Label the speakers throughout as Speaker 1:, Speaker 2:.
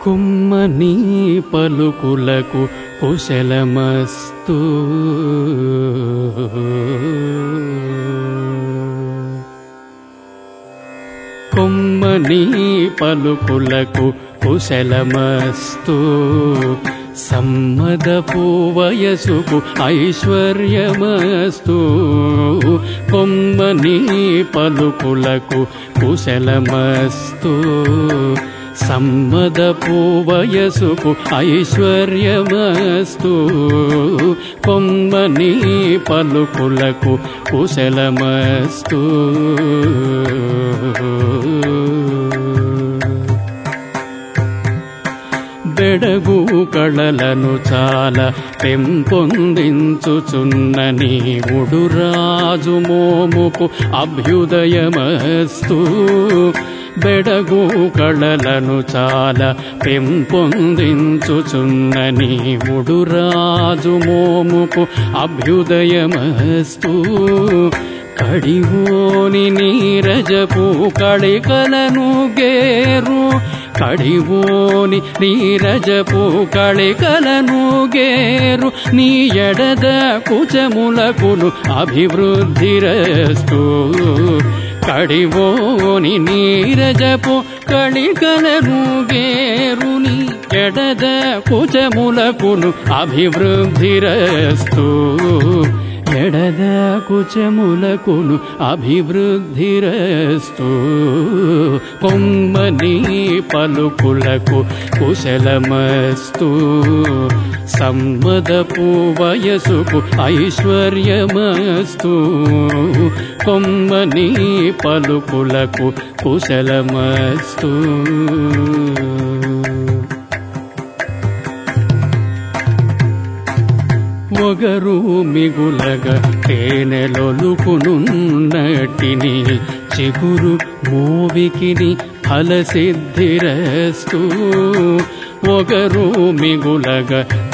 Speaker 1: కుమ్మని పలుకులకు కుశలమస్తు కొమ్మని పలుకులకు కుశలమస్తు సమ్మదపు వయసుకు ఐశ్వర్యమస్తు కొమ్మని పలుకులకు కుశలమస్తు సమ్మదపు వయసుకు ఐశ్వర్యమస్తు కొమ్మని పలుకులకు కుశలమస్తు బెడగు కళలను చాలా పెంపొందించుచున్న నీవుడు రాజు మోముకు అభ్యుదయమస్తు బెడగు కళలను చాలా పెంపొందించుచున్న నీవుడు రాజు మోముకు అభ్యుదయమస్తు కడివోని నీరజపు కళికలను గేరు కడివోని నీరజపు కళికలను గేరు నీ ఎడద కుచములకును అభివృద్ధిరస్తు కడివోని నీరజపు కళికలను గేరు నీ ఎడద కుచములకును అభివృద్ధిరస్తు ఎడద కుచములకును అభివృద్ధిరస్తు కొమ్మని పలుకులకు కుశలమస్తు సమ్మదపు వయసుకు ఐశ్వర్యమస్తు కొమ్మని పలుకులకు కుశలమస్తు ఒగరు మిగులగ తేనెలొలుకునున్నటిని చిగురు మోవికిని ఫలసిద్ధిరస్తు ఒగరు మిగులగ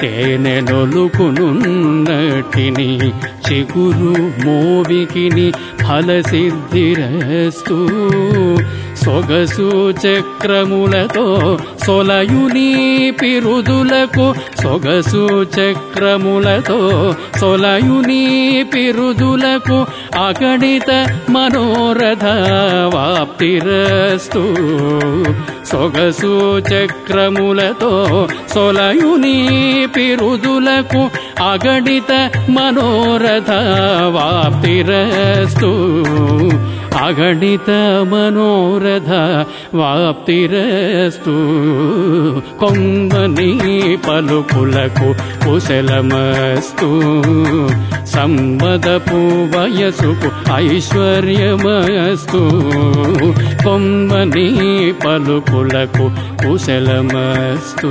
Speaker 1: తేనెలొలుకునున్నటిని చిగురు మోవికిని ఫలసిద్ధిరస్తు సొగసు చక్రములతో సొలయుని పిరుదులకు సొగసు చక్రములతో సొలయుని పిరుదులకు అగణిత మనోరథ వాప్తిరస్తు సొగసు చక్రములతో సొలయుని పిరుదులకు అగణిత మనోరథ వాప్తిరస్తు అగణిత మనోరథ వాప్తిరస్తు కొమ్మని పలుకులకు కుశలమస్తు సమ్మదపు వయసుకు ఐశ్వర్యమస్తు కొమ్మని పలుకులకు కుశలమస్తు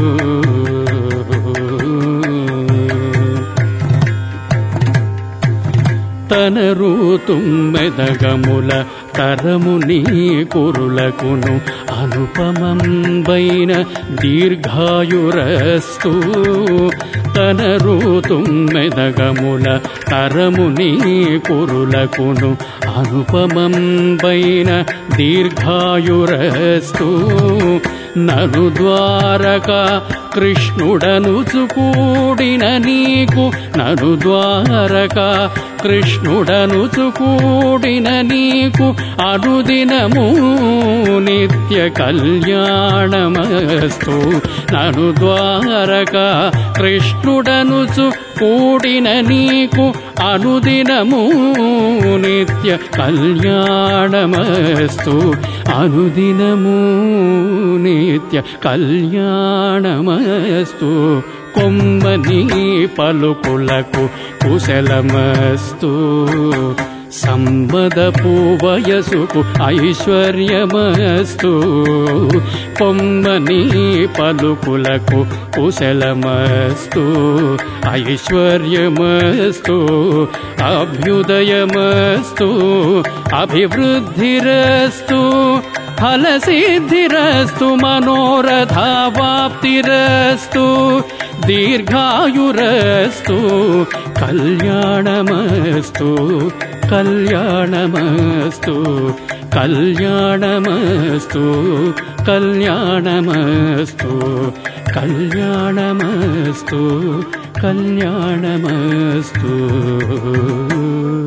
Speaker 1: తన ఋతుమ్మెదగముల తరము నీ కురులకును అనుపమంబైన దీర్ఘాయురస్తు తన ఋతుమ్మెదగముల తరము నీ కురులకును అనుపమంబైన దీర్ఘాయురస్తు నను ద్వారక కృష్ణుడనుచు కూడిన నీకు నను ద్వారక కృష్ణుడనుచు కూడిన నీకు అనుదినము నిత్య కళ్యాణమస్తు నను ద్వారక కృష్ణుడనుచు కూడిన నీకు అనుదినము నిత్య కళ్యాణమస్తు అనుదినము నిత్య కళ్యాణమస్తు కొమ్మని పలుకులకు కుశలమస్తు సంబదపు వయసుకు ఐశ్వర్యమస్తు కొమ్మని పలుకులకు కుశలమస్తు ఐశ్వర్యమస్తు అభ్యుదయమస్తు అభివృద్ధిరస్తు ఫలసిద్ధిరస్తు మనోరథావాప్తిరస్తు దీర్ఘాయురస్తు కళ్యాణమస్తు కళ్యాణమస్తు కళ్యాణమస్తు కళ్యాణమస్తు కళ్యాణమస్తు కళ్యాణమస్తు